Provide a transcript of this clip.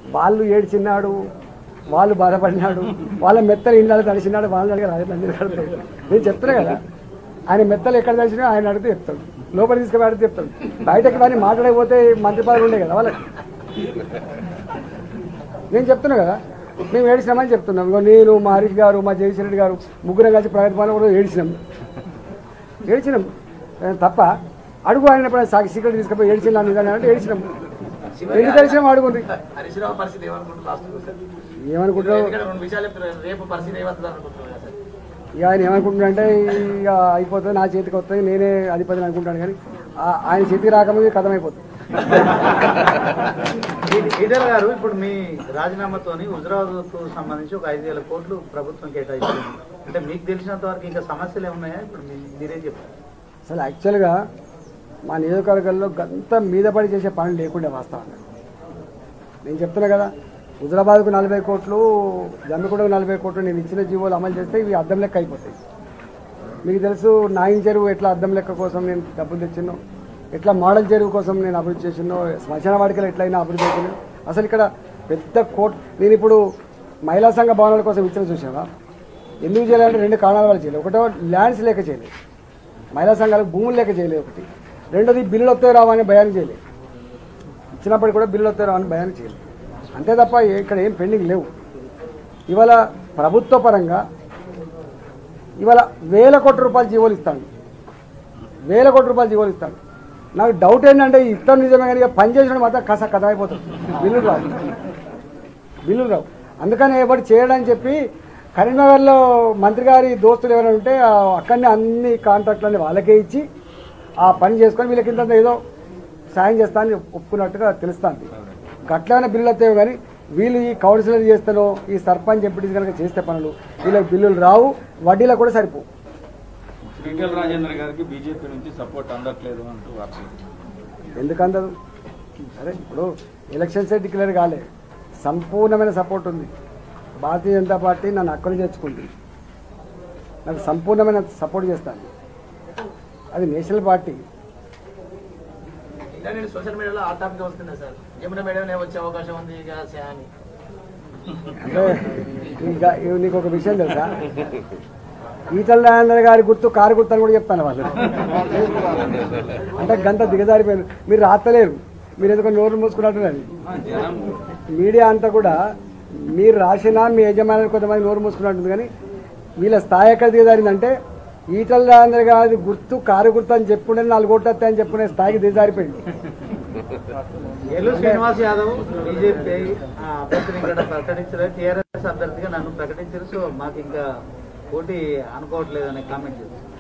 వాళ్ళు ఏడ్చినాడు వాళ్ళు బాధపడినాడు వాళ్ళ మెత్తలు ఇళ్ళలో తడిచినాడు వాళ్ళు అడిగారు అదే నన్ను అడుగుతాడు నేను చెప్తున్నా కదా ఆయన మెత్తలు ఎక్కడ తడిచినా ఆయన అడిగితే చెప్తాడు లోపల తీసుకుపోయి అడిగితే చెప్తాడు బయటకి కానీ మాట్లాడకపోతే మంత్రి పదవి ఉండే కదా వాళ్ళకి నేను చెప్తున్నా కదా మేము ఏడిచినామని చెప్తున్నాం ఇగో నేను మా హరీష్ గారు మా జగదీశ్వర రెడ్డి గారు ముగ్గురం కలిసి ప్రగతి భవన్ కూడా ఏడిచినాం ఏడిచినాం ఏ, తప్ప అడుగు ఆయన ఎప్పుడైనా సాక్షి సీక్రెట్ తీసుకుపోయి ఏడిచిన నిజాన్ని అంటే ఏడిచినాం ఎందుకు ఏడిచినాం అడుగుంది హరీష్ రావు పరిస్థితి ఏమనుకుంటున్నారు లాస్ట్ ఏమనుకుంటున్నావు ఎందుకంటే రెండు విషయాలు చెప్తున్నారు రేపు పరిస్థితి ఏమవుతుంది అనుకుంటున్నారు కదా సార్ ఇక ఆయన ఏమనుకుంటున్నాడంటే ఇక అయిపోతుంది నా చేతికి వస్తుంది నేనే అధిపతిని అనుకుంటాను కానీ ఆ- ఆయన చేతికి రాకముందు కథం అయిపోతుంది ఈటల గారు ఇప్పుడు మీ రాజీనామాతోని హుజరాబాద్కు సంబంధించి ఒక ఐదు వేల కోట్లు ప్రభుత్వం కేటాయిస్తుంది అంటే మీకు తెలిసినంత వరకు ఇంకా సమస్యలు ఏమున్నాయా ఇప్పుడు మీ- మీరే చెప్పారు అసలు యాక్చువల్గా మా నియోజకవర్గంలో గంత మీద పడి చేసే పనులు లేకుండా వాస్తవంగా నేను చెప్తున్నా కదా హుజరాబాద్కు నలభై కోట్లు జమ్మిగూడకు నలభై కోట్లు నేను ఇచ్చిన జీవోలు అమలు చేస్తే ఇవి అద్దం లెక్క అయిపోతాయి మీకు తెలుసు నాయిన్ చెరువు ఎట్లా అద్దం లెక్క కోసం నేను డబ్బులు తెచ్చినో ఎట్లా మోడల్ చెరువు కోసం నేను అభివృద్ధి చేసినో శ్మశాన వాడికలు ఎట్లయినా అభివృద్ధి చేసినో అసలు ఇక్కడ పెద్ద కోట్ నేను ఇప్పుడు మహిళా సంఘ భవనాల కోసం ఇచ్చిన చూసావా ఎందుకు చేయాలంటే రెండు కారణాల వల్ల చేయలేదు ఒకటో ల్యాండ్స్ లేక చేయలేదు మహిళా సంఘాలకు భూములు లేక చేయలేదు ఒకటి రెండోది బిల్లులు వస్తాయి రావని భయాన్ని చేయలేదు ఇచ్చినప్పటికి కూడా బిల్లులు వస్తాయి రావని భయాన్ని చేయలేదు అంతే తప్ప ఏ- ఇక్కడ ఏం పెండింగ్ లేవు ఇవాళ ప్రభుత్వ పరంగా ఇవాళ వేల కోట్ల రూపాయలు జీవోలు ఇస్తాను వేల కోట్ల రూపాయలు జీవోలు ఇస్తాను నాకు డౌట్ ఏంటంటే ఈ ఇస్తాను నిజమే కానీ ఇక పని చేసిన మాత్రం కస కథ అయిపోతుంది బిల్లులు రావు బిల్లులు రావు అందుకని ఎవరు చేయడని చెప్పి కరీంనగర్లో మంత్రి గారి దోస్తులు ఎవరైనా ఉంటే ఆ అక్కడనే అన్ని కాంట్రాక్ట్లన్నీ వాళ్ళకే ఇచ్చి ఆ పని చేసుకొని వీళ్ళకి ఇంత ఏదో సాయం చేస్తా అని ఒప్పుకున్నట్టుగా తెలుస్తుంది గట్లనే బిల్లులు వస్తాయి కానీ వీళ్ళు ఈ కౌన్సిలర్ చేస్తానో ఈ సర్పంచ్ ఎంపీటీస్ కనుక చేస్తే పనులు వీళ్ళకి బిల్లులు రావు వడ్డీలకు కూడా సరిపోవు ఈటెల రాజేంద్ర గారికి బీజేపీ నుంచి సపోర్ట్ అందట్లేదు అంటూ వార్తలు ఎందుకు అందదు సరే ఇప్పుడు ఎలక్షన్సే డిక్లేర్ కాలే సంపూర్ణమైన సపోర్ట్ ఉంది భారతీయ జనతా పార్టీ నన్ను అక్కడి చేర్చుకుంది నాకు సంపూర్ణమైన సపోర్ట్ చేస్తాను అది నేషనల్ పార్టీ ఇంకా నేను సోషల్ మీడియాలో ఆ టాపిక్ వస్తున్నా సార్ యమున మేడం వచ్చే అవకాశం ఉంది ఇక సే అని అంటే ఇంకా ఇవి నీకు ఒక విషయం తెలుసా ఈటల రాజేంద్ర గారి గుర్తు కారు గుర్తు అని కూడా చెప్తాను వాళ్ళు అంటే గంట దిగజారిపోయారు మీరు రాస్తలేరు మీరు ఎందుకో నోరు మూసుకున్నట్టున్నది మీడియా అంతా కూడా మీరు రాసినా మీ యజమానులు కొంతమంది నోరు మూసుకున్నట్టుంది కానీ వీళ్ళ స్థాయి ఎక్కడ దిగజారిందంటే ఈటల రాజేంద్ర గారి గుర్తు కారు గుర్తు అని చెప్పుండే నాలుగు ఓట్లు వస్తాయని చెప్పుకునే స్థాయికి దిగజారిపోయింది ఏలూరు శ్రీనివాస్ యాదవ్ బీజేపీ అభ్యర్థిని ఇక్కడ ప్రకటించారు టీఆర్ఎస్ అభ్యర్థిగా నన్ను ప్రకటించారు సో మాకు ఇంకా పోటీ అనుకోవట్లేదు అనే కామెంట్ చేశారు